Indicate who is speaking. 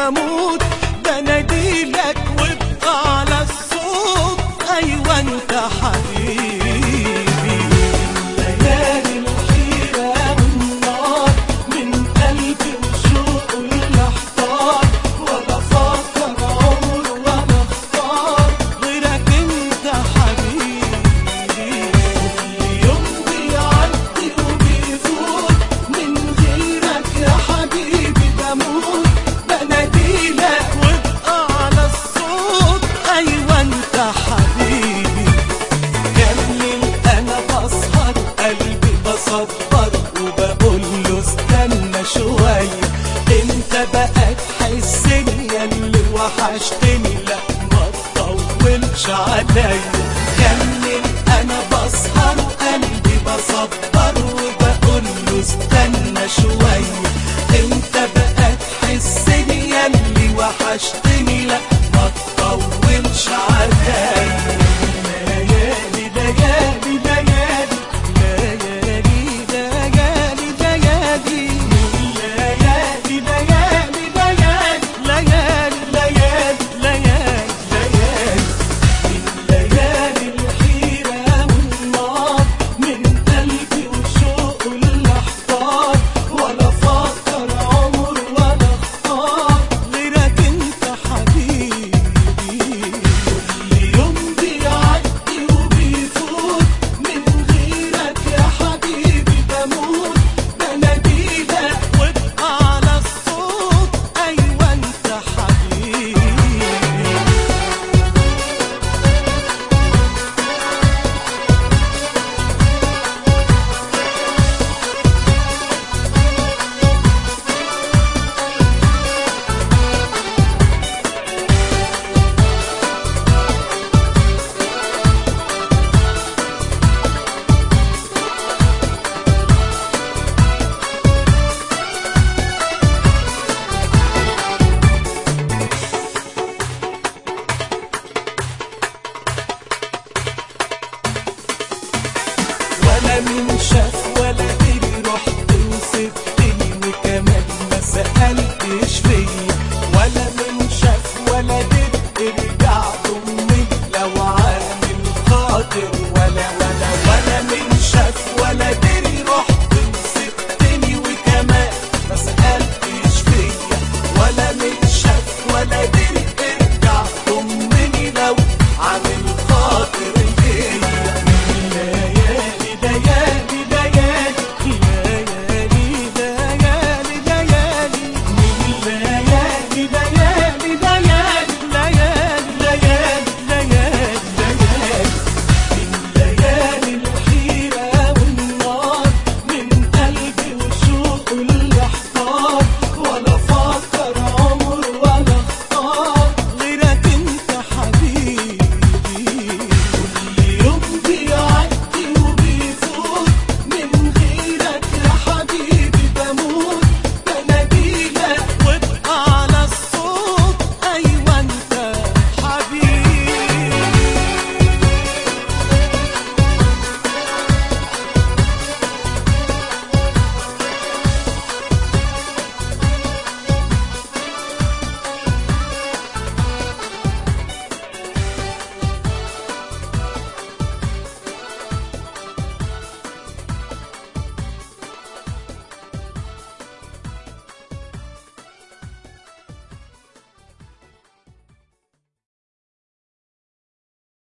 Speaker 1: بموت بناديلك وابقى على الصوت ايوه انت حبيبي ليالي الحيرة والنار من قلبي وشوقه الاحتار ولا فاكر عمر ولا اختار غيرك انت حبيبي كل يوم بيعدي وبيفوت من غيرك يا حبيبي بموت بناديلك وابقى على الصوت ايوه انت حبيبي جميل انا بسهر قلبي بصبر وبقول له استنى شوية انت بقى تحسني يا اللي وحشتني لا ما تطولش عليا جميل انا بسهر وقلبي بصبر وبقول له استنى شوية